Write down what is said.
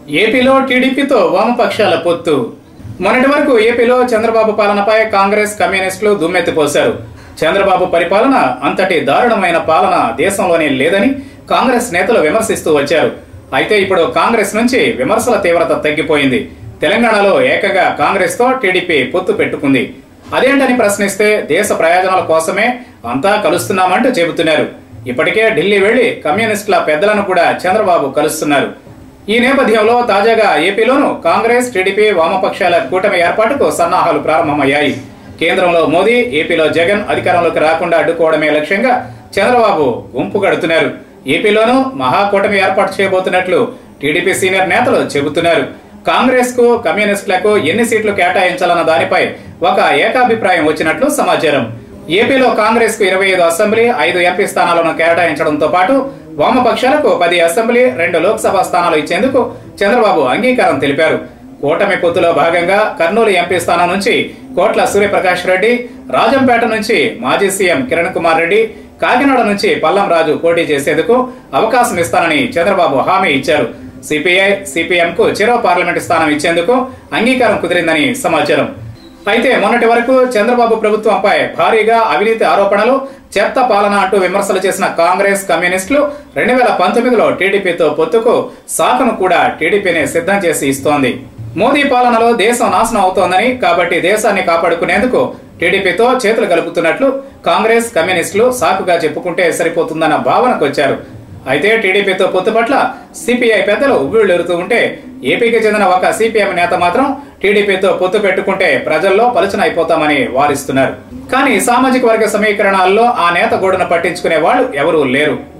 ఏపీలో టీడీపీతో వామపక్షాల పొత్తు మొన్నటి వరకు ఏపీలో చంద్రబాబు పాలనపై కాంగ్రెస్ కమ్యూనిస్టులు దుమ్మెత్తిపోశారు చంద్రబాబు పరిపాలన అంతటి దారుణమైన పాలన దేశంలోనే లేదని కాంగ్రెస్ నేతలు విమర్శిస్తూ వచ్చారు అయితే ఇప్పుడు కాంగ్రెస్ నుంచి విమర్శల తీవ్రత తగ్గిపోయింది తెలంగాణలో ఏకంగా కాంగ్రెస్ తో టీడీపీ పొత్తు పెట్టుకుంది అదేంటని ప్రశ్నిస్తే దేశ ప్రయోజనాల కోసమే అంతా కలుస్తున్నామంటూ చెబుతున్నారు ఇప్పటికే ఢిల్లీ వెళ్లి కమ్యూనిస్టుల పెద్దలను కూడా చంద్రబాబు కలుస్తున్నారు ఈ నేపథ్యంలో తాజాగా ఏపీలోనూ కాంగ్రెస్ టీడీపీ వామపక్షాల కూటమి ఏర్పాటుకు సన్నాహాలు ప్రారంభమయ్యాయి కేంద్రంలో మోదీ ఏపీలో జగన్ అధికారంలోకి రాకుండా అడ్డుకోవడమే లక్ష్యంగా చంద్రబాబు గుంపు కడుతున్నారు ఏపీలోనూ మహాకూటమి ఏర్పాటు చేయబోతున్నట్లు టీడీపీ సీనియర్ నేతలు చెబుతున్నారు కాంగ్రెస్ కు కమ్యూనిస్టులకు ఎన్ని సీట్లు కేటాయించాలన్న దానిపై ఒక ఏకాభిప్రాయం వచ్చినట్లు సమాచారం ఏపీలో కాంగ్రెస్ కు ఇరవై ఐదు అసెంబ్లీ ఐదు ఎంపీ స్థానాలను కేటాయించడంతో పాటు వామపక్షాలకు పది అసెంబ్లీ రెండు లోక్సభ స్థానాలు ఇచ్చేందుకు చంద్రబాబు అంగీకారం తెలిపారు కూటమి పొత్తులో భాగంగా కర్నూలు ఎంపీ స్థానం నుంచి కోట్ల సూర్యప్రకాష్ రెడ్డి రాజంపేట నుంచి మాజీ సీఎం కిరణ్ కుమార్ రెడ్డి కాకినాడ నుంచి పల్లం రాజు పోటీ చేసేందుకు అవకాశం ఇస్తానని చంద్రబాబు హామీ ఇచ్చారు సిపిఐ సిపిఎం కు చెరో పార్లమెంటు స్థానం ఇచ్చేందుకు అంగీకారం కుదిరిందని సమాచారం అయితే మొన్నటి వరకు చంద్రబాబు ప్రభుత్వంపై భారీగా అవినీతి ఆరోపణలు చెత్త పాలన అంటూ విమర్శలు చేసిన కాంగ్రెస్ కమ్యూనిస్టులు రెండు వేల పంతొమ్మిదిలో టీడీపీతో పొత్తుకు సాకును కూడా టీడీపీనే సిద్ధం చేసి ఇస్తోంది మోదీ పాలనలో దేశం నాశనం అవుతోందని కాబట్టి దేశాన్ని కాపాడుకునేందుకు టీడీపీతో చేతులు కలుపుతున్నట్లు కాంగ్రెస్ కమ్యూనిస్టులు సాకుగా చెప్పుకుంటే సరిపోతుందన్న భావనకు వచ్చారు అయితే టీడీపీతో పొత్తు పట్ల సిపిఐ పెద్దలు ఉవ్విళ్లూరుతూ ఉంటే ఏపీకి చెందిన ఒక సిపిఎం నేత మాత్రం టీడీపీతో పొత్తు పెట్టుకుంటే ప్రజల్లో పలుచన అయిపోతామని వారిస్తున్నారు కానీ సామాజిక వర్గ సమీకరణాల్లో ఆ నేత గోడును పట్టించుకునే వాళ్ళు ఎవరూ లేరు